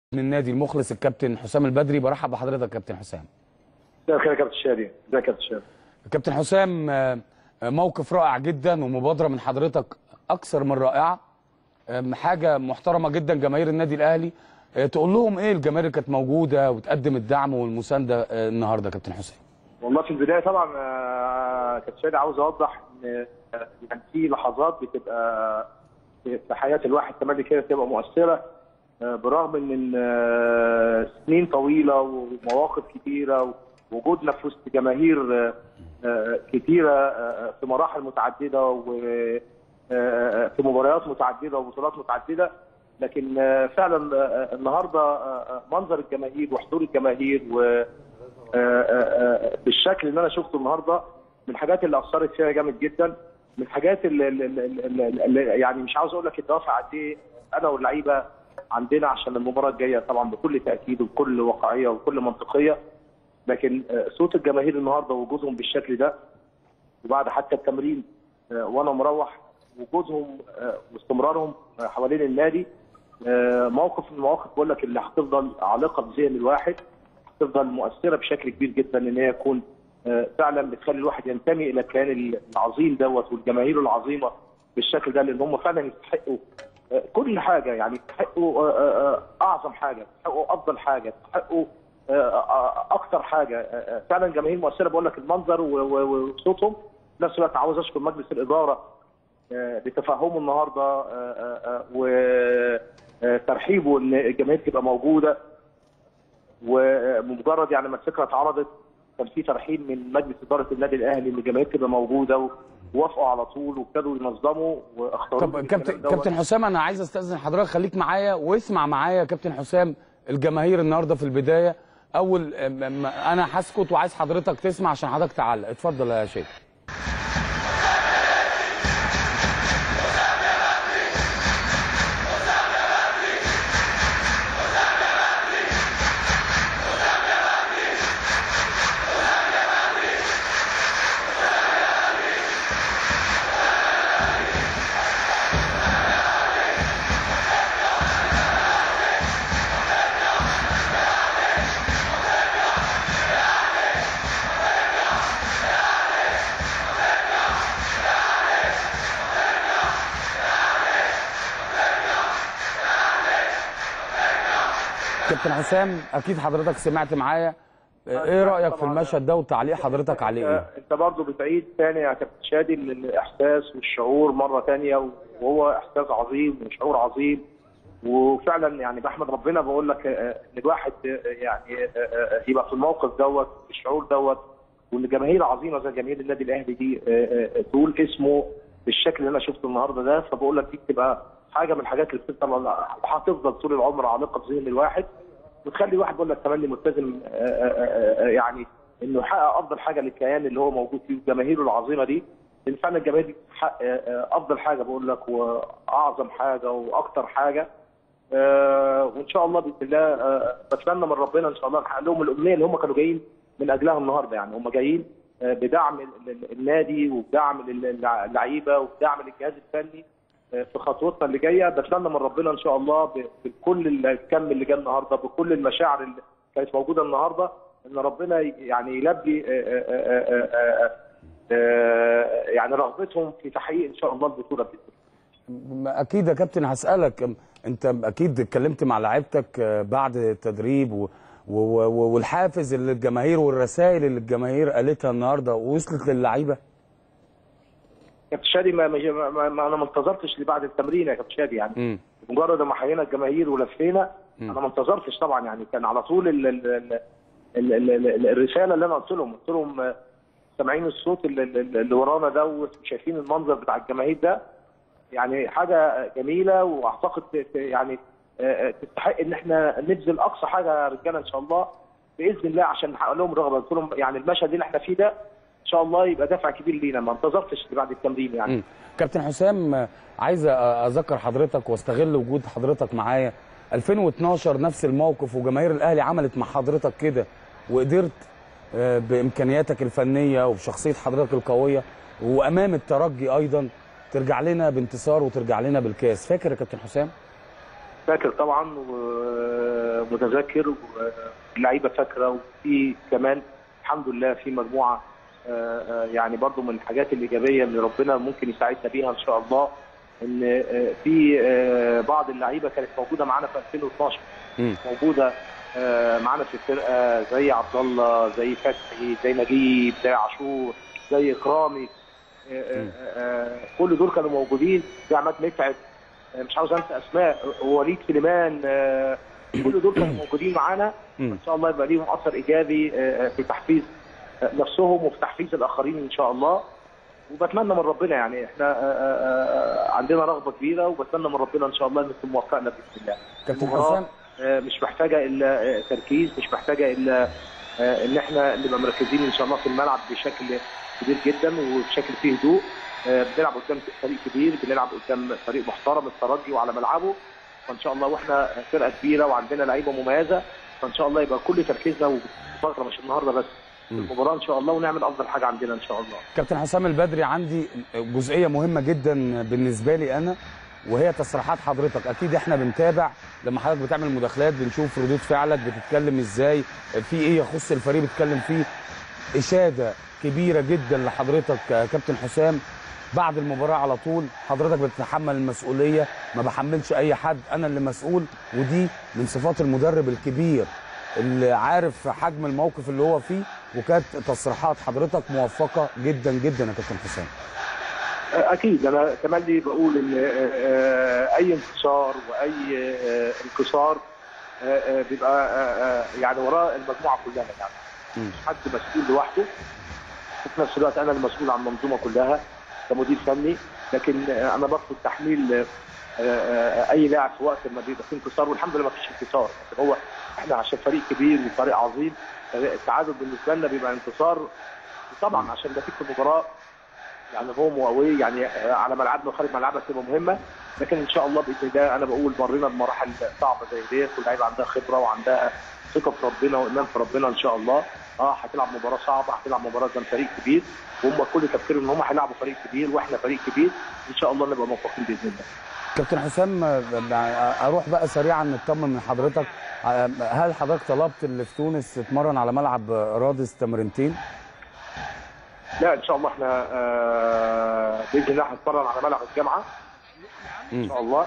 من النادي المخلص الكابتن حسام البدري برحب بحضرتك يا كابتن حسام مساء الخير يا كابتن شادي ازيك يا كابتن شادي كابتن حسام آه، آه، موقف رائع جدا ومبادره من حضرتك اكثر من رائعه آم، حاجه محترمه جدا جماهير النادي الاهلي آه، تقول لهم ايه الجماهير اللي كانت موجوده وتقدم الدعم والمسانده آه، النهارده يا كابتن حسام والله في البدايه طبعا آه، كابتن شادي عاوز اوضح ان آه، يعني في لحظات بتبقى في في حياه الواحد كمان كده بتبقى مؤثره آه، بالرغم من ان آه، سنين طويله ومواقف كتيره ووجودنا في وسط جماهير آه، آه، كتيره آه، في مراحل متعدده و آه، في مباريات متعدده وبطولات متعدده لكن آه، فعلا آه، النهارده آه، آه، منظر الجماهير وحضور الجماهير و آه، آه، آه، بالشكل اللي انا شفته النهارده من الحاجات اللي اثرت فيها جامد جدا من الحاجات اللي, اللي, اللي, اللي يعني مش عاوز اقول لك الدوافع قد ايه انا واللعيبه عندنا عشان المباراه الجايه طبعا بكل تاكيد وبكل واقعيه وبكل منطقيه لكن آه، صوت الجماهير النهارده وجودهم بالشكل ده وبعد حتى التمرين آه، وانا مروح وجودهم آه، واستمرارهم آه، حوالين النادي آه، موقف من المواقف بقول لك اللي هتفضل عالقه في ذهن الواحد هتفضل مؤثره بشكل كبير جدا ان هي تكون آه، فعلا بتخلي الواحد ينتمي الى الكيان العظيم دوت والجماهير العظيمه بالشكل ده لان هم فعلا يستحقوا آه، كل حاجه يعني يستحقوا آه، آه، آه، اعظم حاجه يستحقوا افضل حاجه يستحقوا آه، آه، اكثر حاجه آه، آه، فعلا جماهير مؤثره بقول لك المنظر و- و- وصوتهم في نفس الوقت عاوز اشكر مجلس الاداره آه، بتفهمه النهارده آه، آه، آه، وترحيبه ان الجماهير تبقى موجوده ومجرد يعني ما الفكره اتعرضت كان في ترحيب من مجلس اداره النادي الاهلي ان الجماهير تبقى موجوده ووافقوا على طول وابتدوا ينظموا واختاروا طب كابتن كابتن حسام انا عايز استاذن حضرتك خليك معايا واسمع معايا يا كابتن حسام الجماهير النهارده في البدايه اول أم- أم- انا هسكت وعايز حضرتك تسمع عشان حضرتك تعلق اتفضل يا شيخ كابتن حسام اكيد حضرتك سمعت معايا ايه رايك في المشهد ده وتعليق حضرتك عليه ايه انت برضه بتعيد تاني يا كابتن شادي ان الاحساس والشعور مره تانية وهو احساس عظيم وشعور عظيم وفعلا يعني بحمد ربنا بقول لك آه، ان الواحد آه، يعني آه، آه، يبقى في الموقف دوت في الشعور دوت وان جماهير عظيمه زي جماهير النادي الاهلي دي آه، آه، تقول اسمه بالشكل اللي انا شفته النهارده ده فبقول لك دي بتبقى حاجه من الحاجات اللي بتفضل هتفضل طول العمر عالقه في ذهن الواحد وتخلي الواحد بيقول لك تملي ملتزم آه، آه، آه، يعني انه يحقق افضل حاجه للكيان اللي هو موجود فيه وجماهيره العظيمه دي لان فعلا الجماهير دي بتحقق آه، افضل حاجه بقول لك واعظم حاجه واكتر حاجه آه، وان شاء الله باذن الله آه، بتمنى من ربنا ان شاء الله نحقق لهم الامنيه اللي هم كانوا جايين من اجلها النهارده يعني هم جايين آه، بدعم ال- ال- النادي وبدعم لل- اللعيبه وبدعم للجهاز الفني آه، في خطوتنا اللي جايه بتمنى من ربنا ان شاء الله ب- بكل الكم اللي جاء النهارده بكل المشاعر اللي كانت موجوده النهارده ان ربنا ي- يعني يلبي آه، آه، آه، آه، آه، آه، يعني رغبتهم في تحقيق ان شاء الله البطوله باذن الله اكيد يا كابتن هسالك انت اكيد اتكلمت مع لعيبتك آه، بعد التدريب و... و... و... والحافز اللي الجماهير والرسائل اللي الجماهير قالتها النهارده وصلت للعيبه كابتن شادي ما, ما, ما, ما انا ما انتظرتش لبعد التمرين يا كابتن شادي يعني امم مجرد ما حيينا الجماهير ولفينا انا ما انتظرتش طبعا يعني كان على طول ال ال ال ال ال ال الرساله اللي انا قلت لهم قلت لهم آه، سامعين الصوت اللي, اللي اللي ورانا دوت وشايفين المنظر بتاع الجماهير ده يعني حاجه جميله واعتقد ت- ت- يعني آه، آه، تستحق ان احنا نبذل اقصى حاجه يا رجاله ان شاء الله باذن الله عشان نحقق لهم رغبه قلت لهم يعني المشهد اللي احنا فيه ده ان شاء الله يبقى دافع كبير لينا ما انتظرتش بعد التمرين يعني مم. كابتن حسام آه، عايز أ- اذكر حضرتك واستغل وجود حضرتك معايا 2012 نفس الموقف وجماهير الاهلي عملت مع حضرتك كده وقدرت آه، بامكانياتك الفنيه وبشخصيه حضرتك القويه وامام الترجي ايضا ترجع لنا بانتصار وترجع لنا بالكاس فاكر يا كابتن حسام فاكر طبعا ومتذكر واللعيبه فاكره وفي كمان الحمد لله في مجموعه آه، آه، يعني برضو من الحاجات الايجابيه اللي ربنا ممكن يساعدنا بيها ان شاء الله ان آه، في آه، بعض اللعيبه كانت موجوده معانا في 2012 مم. موجوده آه، معانا في الفرقه زي عبد الله زي فتحي زي نجيب زي عاشور زي اكرامي آه، آه، آه، كل دول كانوا موجودين زي عماد متعب آه، مش عاوز انسى اسماء وليد سليمان آه، كل دول كانوا موجودين معانا مم. ان شاء الله يبقى ليهم اثر ايجابي آه، في تحفيز آه، نفسهم وفي تحفيز الاخرين ان شاء الله وبتمنى من ربنا يعني احنا آه، آه، آه، عندنا رغبه كبيره وبتمنى من ربنا ان شاء الله ان يكون موفقنا باذن الله. كابتن المباراة، حسام آه، مش محتاجه الا آه، تركيز مش محتاجه الا آه، ان احنا نبقى مركزين ان شاء الله في الملعب بشكل كبير جدا وبشكل فيه هدوء آه، بنلعب قدام فريق كبير بنلعب قدام فريق محترم الترجي وعلى ملعبه فان شاء الله واحنا فرقه كبيره وعندنا لعيبه مميزه فان شاء الله يبقى كل تركيزنا وفتره مش النهارده بس في مم. المباراه ان شاء الله ونعمل افضل حاجه عندنا ان شاء الله كابتن حسام البدري عندي جزئيه مهمه جدا بالنسبه لي انا وهي تصريحات حضرتك اكيد احنا بنتابع لما حضرتك بتعمل مداخلات بنشوف ردود فعلك بتتكلم ازاي في ايه يخص الفريق بتتكلم فيه اشاده كبيره جدا لحضرتك يا كابتن حسام بعد المباراه على طول حضرتك بتتحمل المسؤوليه ما بحملش اي حد انا اللي مسؤول ودي من صفات المدرب الكبير اللي عارف حجم الموقف اللي هو فيه وكانت تصريحات حضرتك موفقه جدا جدا يا كابتن حسام اكيد انا تملي بقول ان آه، اي انتصار واي آه، انكسار آه، آه، بيبقى آه، آه، يعني وراه المجموعه كلها يعني مم. مش حد مسؤول لوحده وفي نفس الوقت انا المسؤول عن المنظومه كلها كمدير فني لكن آه، انا برفض تحميل آه، آه، اي لاعب في وقت ما بيبقى فيه انتصار والحمد لله ما فيش انتصار لكن هو احنا عشان فريق كبير وفريق عظيم التعادل بالنسبه لنا بيبقى انتصار طبعا عشان ده في المباراه يعني هوم واوي يعني آه، على ملعبنا وخارج ملعبنا تبقى مهمه لكن ان شاء الله باذن الله انا بقول مرينا بمراحل صعبه زي ديت واللعيبه عندها خبره وعندها ثقه في ربنا وايمان في ربنا ان شاء الله اه هتلعب مباراه صعبه هتلعب مباراه قدام فريق كبير وهم كل تفكيرهم ان هم هيلعبوا فريق كبير واحنا فريق كبير ان شاء الله نبقى موفقين باذن الله كابتن حسام آه، اروح بقى سريعا نطمن من حضرتك آه، هل حضرتك طلبت اللي في تونس تتمرن على ملعب رادس تمرينتين لا ان شاء الله احنا آه باذن الله هنتمرن على ملعب الجامعه ان مم. شاء الله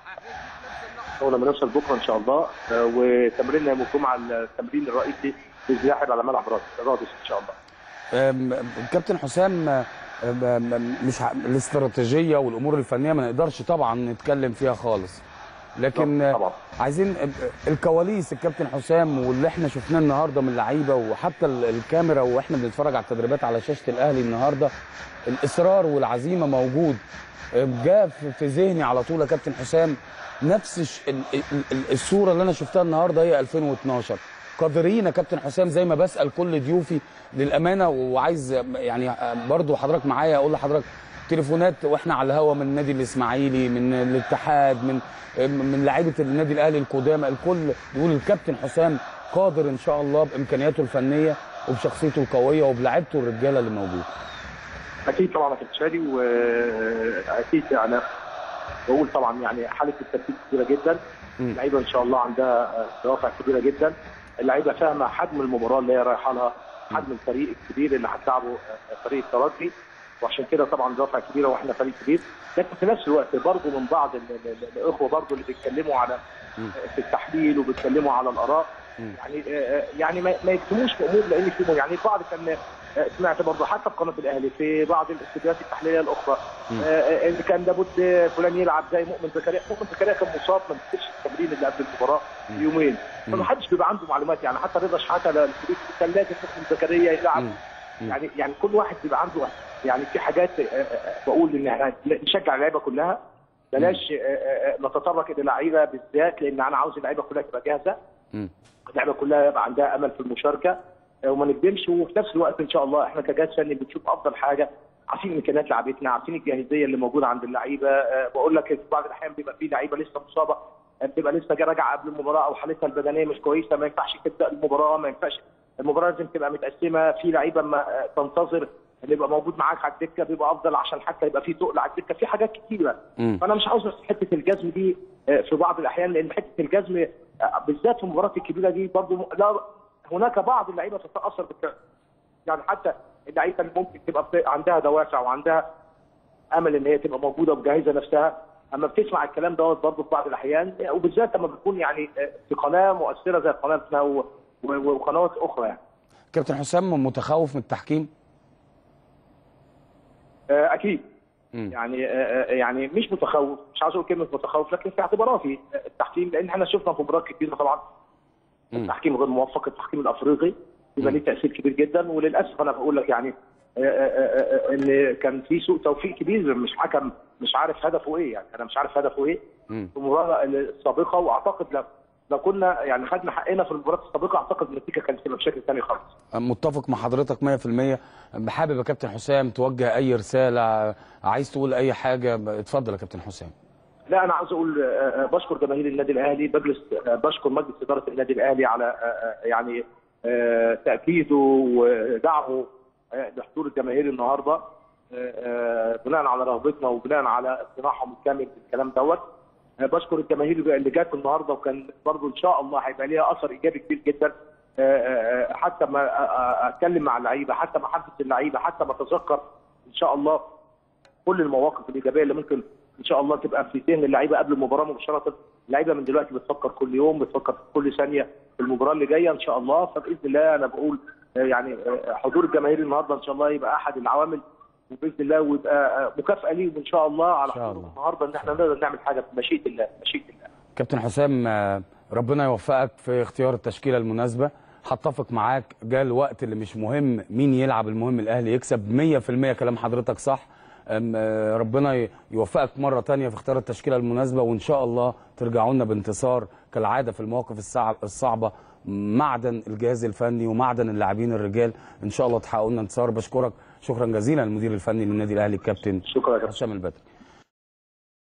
اول لما نوصل بكره ان شاء الله آه وتمريننا يوم الجمعه التمرين الرئيسي باذن الله هيبقى على ملعب رادس رادس ان شاء الله آم، كابتن حسام آم، آم، مش ه- الاستراتيجيه والامور الفنيه ما نقدرش طبعا نتكلم فيها خالص لكن آه، طبعا عايزين الكواليس الكابتن حسام واللي احنا شفناه النهارده من لعيبه وحتى ال- الكاميرا واحنا بنتفرج على التدريبات على شاشه الاهلي النهارده الاصرار والعزيمه موجود جاء في- في ذهني على طول يا كابتن حسام نفس الش- ال- ال- ال- الصوره اللي انا شفتها النهارده هي 2012 قادرين يا كابتن حسام زي ما بسال كل ضيوفي للامانه وعايز يعني برضو حضرتك معايا اقول لحضرتك تليفونات واحنا على الهوا من النادي الاسماعيلي من الاتحاد من من لعيبه النادي الاهلي القدامى الكل بيقول الكابتن حسام قادر ان شاء الله بامكانياته الفنيه وبشخصيته القويه وبلعبته الرجاله اللي موجود اكيد طبعا يا كابتن شادي واكيد انا بقول طبعا يعني حاله التركيز كبيره جدا مم. اللعيبه ان شاء الله عندها دوافع كبيره جدا اللعيبه فاهمه حجم المباراه اللي هي رايحه لها حجم الفريق الكبير اللي هتلعبه فريق الترجي وعشان كده طبعا دوافع كبيره واحنا فريق كبير لكن في نفس الوقت برضه من بعض ال- ال- ال- الاخوه برضه اللي بيتكلموا على مم. في التحليل وبيتكلموا على الاراء مم. يعني آه، يعني ما ما يكتموش في امور لان في يعني البعض كان آه، سمعت برضه حتى في قناه الاهلي في بعض الاستديوهات التحليليه الاخرى مم. آه، آه، ان كان لابد فلان يلعب زي مؤمن زكريا مؤمن زكريا كان مصاب ما نزلش التمرين اللي قبل المباراه مم. بيومين مم. فما حدش بيبقى عنده معلومات يعني حتى رضا شحاته للفريق كان لازم مؤمن زكريا يلعب مم. مم. يعني يعني كل واحد بيبقى عنده يعني في حاجات آه، آه، بقول ان احنا نشجع اللعيبه كلها بلاش آه، آه، آه، نتطرق الى لعيبه بالذات لان انا عاوز اللعيبه كلها تبقى جاهزه مم. اللعيبه كلها يبقى عندها امل في المشاركه آه، وما نقدمش وفي نفس الوقت ان شاء الله احنا كجهاز فني بنشوف افضل حاجه عارفين امكانيات لعيبتنا عارفين الجاهزيه اللي موجوده عند اللعيبه آه، بقول لك في بعض الاحيان بيبقى في لعيبه لسه مصابه آه، بتبقى لسه جا- راجعه قبل المباراه او حالتها البدنيه مش كويسه ما ينفعش تبدا المباراه ما ينفعش المباراه لازم تبقى متقسمه في لعيبه ما آه، تنتظر اللي يبقى موجود معاك على الدكه بيبقى افضل عشان حتى يبقى في تقل على الدكه في حاجات كتيره مم. فانا مش عاوز بس حته الجزم دي آه، في بعض الاحيان لان حته الجزم آه، بالذات في المباريات الكبيره دي برضو م- لا هناك بعض اللعيبه تتاثر بالفعل يعني حتى اللعيبه اللي ممكن تبقى بت- عندها دوافع وعندها امل ان هي تبقى موجوده ومجهزه نفسها اما بتسمع الكلام دوت برضه في بعض الاحيان وبالذات لما بتكون يعني آه، في قناه مؤثره زي قناتنا و- و- وقنوات اخرى يعني كابتن حسام متخوف من التحكيم آه، اكيد مم. يعني آه، آه، يعني مش متخوف مش عاوز اقول كلمه متخوف لكن في اعتباراتي آه، التحكيم لان احنا شفنا في مباريات كتير طبعا مم. التحكيم غير موفق التحكيم الافريقي بيبقى ليه تاثير كبير جدا وللاسف انا بقول لك يعني آه، آه، آه، آه، ان كان في سوء توفيق كبير مش حكم مش عارف هدفه ايه يعني انا مش عارف هدفه ايه مم. في المباراه السابقه واعتقد لو لو كنا يعني خدنا حقنا في المباراه السابقه اعتقد النتيجه كانت تبقى بشكل ثاني خالص متفق مع حضرتك 100% حابب يا كابتن حسام توجه اي رساله عايز تقول اي حاجه اتفضل يا كابتن حسام لا انا عاوز اقول آه، آه، بشكر جماهير النادي الاهلي بجلس آه، بشكر مجلس اداره النادي الاهلي على آه، آه، يعني آه، تاكيده ودعمه آه، لحضور الجماهير النهارده آه، آه، بناء على رغبتنا وبناء على اقتناعهم الكامل بالكلام دوت آه، بشكر الجماهير اللي جت النهارده وكان برضو ان شاء الله هيبقى ليها اثر ايجابي كبير جدا آه، آه، آه، حتى ما آه، آه، اتكلم مع اللعيبه حتى ما احفز اللعيبه حتى ما اتذكر ان شاء الله كل المواقف الايجابيه اللي ممكن ان شاء الله تبقى في ذهن اللعيبه قبل المباراه مباشره اللعيبه من دلوقتي بتفكر كل يوم بتفكر في كل ثانيه في المباراه اللي جايه ان شاء الله فباذن الله انا بقول آه، يعني آه، حضور الجماهير النهارده ان شاء الله يبقى احد العوامل وباذن الله ويبقى آه، مكافاه ليهم ان شاء الله على إن شاء حضورهم الله. النهارده ان احنا نقدر نعمل حاجه بمشيئه الله مشيئه الله كابتن حسام آه، ربنا يوفقك في اختيار التشكيله المناسبه هتفق معاك جاء الوقت اللي مش مهم مين يلعب المهم الاهلي يكسب 100% كلام حضرتك صح أم، آه، ربنا ي- يوفقك مره تانية في اختيار التشكيله المناسبه وان شاء الله ترجعوا لنا بانتصار كالعاده في المواقف الصعب الصعبه معدن الجهاز الفني ومعدن اللاعبين الرجال ان شاء الله تحققوا لنا انتصار بشكرك شكرا جزيلا المدير الفني للنادي الاهلي الكابتن شكرا يا كابتن حسام البدري